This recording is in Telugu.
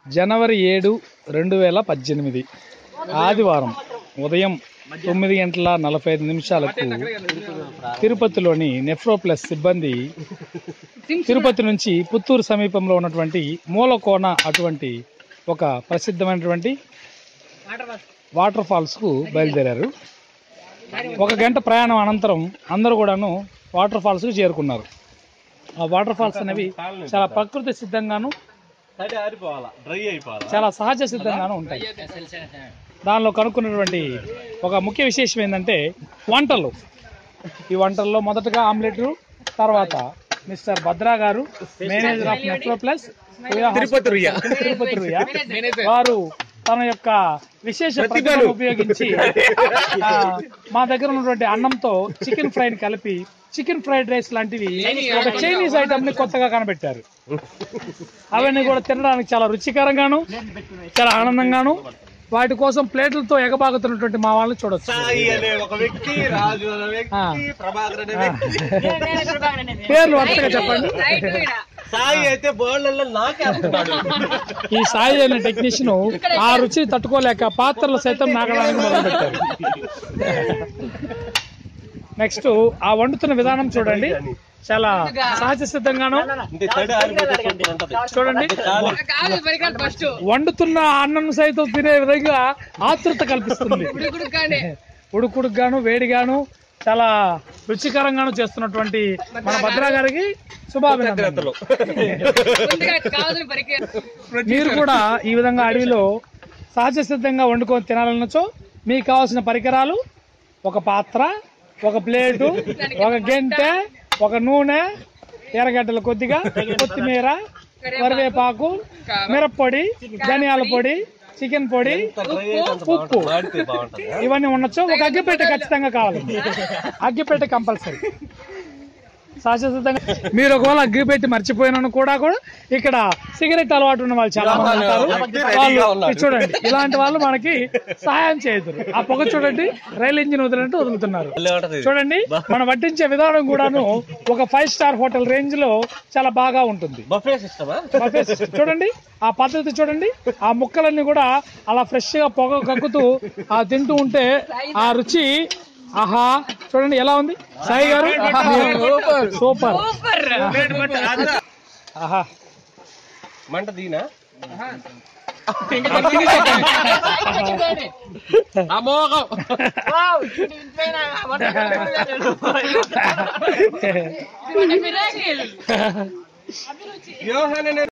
జనవరి ఏడు రెండు వేల పద్దెనిమిది ఆదివారం ఉదయం తొమ్మిది గంటల నలభై ఐదు నిమిషాలకు తిరుపతిలోని నెఫ్రో ప్లస్ సిబ్బంది తిరుపతి నుంచి పుత్తూరు సమీపంలో ఉన్నటువంటి మూలకోన అటువంటి ఒక ప్రసిద్ధమైనటువంటి వాటర్ ఫాల్స్ కు బయలుదేరారు ఒక గంట ప్రయాణం అనంతరం అందరూ కూడాను వాటర్ ఫాల్స్ కు చేరుకున్నారు ఆ వాటర్ ఫాల్స్ అనేవి చాలా ప్రకృతి సిద్ధంగాను తడి ఆరిపోవాలా డ్రై అయిపోవాలా చాలా సహజ సిద్ధంగాను ఉంటాయి దానిలో కనుక్కున్నటువంటి ఒక ముఖ్య విశేషం ఏంటంటే వంటలు ఈ వంటల్లో మొదటగా ఆమ్లెట్ తర్వాత mister Bhadra garu manager of metro plus Tirupati Ruia Tirupati Ruia వారు తన యొక్క విశేష ప్రతిభను ఉపయోగించి ఆ, మా దగ్గర ఉన్నటువంటి అన్నంతో చికెన్ ఫ్రైని కలిపి చికెన్ ఫ్రైడ్ రైస్ లాంటివి ఒక చైనీస్ ఐటమ్ ని కొత్తగా కనిపెట్టారు అవన్నీ కూడా తినడానికి చాలా రుచికరంగాను చాలా ఆనందంగాను వాటి కోసం ప్లేట్లతో ఎగబాగుతున్నటువంటి మా వాళ్ళని చూడొచ్చు సాయి అనే ఒక వ్యక్తి రాజు అనే వ్యక్తి ఆ. ప్రభాకర్ అనే వ్యక్తి పేర్లు వరుసగా చెప్పండి సాయి అయితే బోర్డులలో నాకేస్తున్నాడు ఈ సాయి అనే టెక్నీషియన్ ఆ రుచిని తట్టుకోలేక పాత్రలు సైతం నాగడానికి మొదలుపెట్టారు నెక్స్ట్ ఆ వండుతున్న విధానం చూడండి చాలా సహజ సిద్ధంగాను అంటే తడి ఆరిపోతే సూపర్ ఉంటది చూడండి వండుతున్న అన్నం సైతం తినే విధంగా ఆతృత కల్పిస్తుంది ఉడుకుడుకు గాను వేడిగాను చాలా రుచికరంగాను చేస్తున్నటువంటి మన భద్రా గారికి శుభాభినందనలు మీరు కూడా ఈ విధంగా అడవిలో సహజ సిద్ధంగా వండుకొని తినాలనొచ్చో మీకు కావాల్సిన పరికరాలు ఒక పాత్ర ఒక ప్లేటు ఒక గెంటె ఒక నూనె ఎర్రగడ్డలు కొద్దిగా కొత్తిమీర కరివేపాకు మిరప్పొడి ధనియాల పొడి చికెన్ పొడి ఉప్పు వాడితే బాగుంటది ఇవన్నీ ఉండొచ్చు ఒక అగ్గిపెట్టె ఖచ్చితంగా కావాలి అగ్గిపెట్టె కంపల్సరీ సహజసిద్ధంగా మీరు ఒకవేళ అగ్గిపెట్టి మర్చిపోయినా కూడా కూడా ఇక్కడ సిగరెట్ అలవాటు ఉన్న వాళ్ళు చాలా మంది ఉంటారు వాళ్ళు ఇది చూడండి ఇలాంటి వాళ్ళు మనకి సహాయం చేయదు ఆ పొగ చూడండి రైలు ఇంజిన్ వదిలినట్టు వదులుతున్నారు భలే ఉంటది చూడండి మనం వడ్డించే విధానం కూడాను ఒక ఫైవ్ స్టార్ హోటల్ రేంజ్ లో చాలా బాగా ఉంటుంది బఫే సిస్టమా బఫే సిస్టమ్. చూడండి ఆ పద్ధతి చూడండి ఆ ముక్కలన్నీ కూడా అలా ఫ్రెష్ గా పొగ కక్కుతూ ఆ తింటూ ఉంటే ఆ రుచి ఆహా చూడండి ఎలా ఉంది సాయి గారు సూపర్ ఆహా మంట దీనా యోహాన్ అనే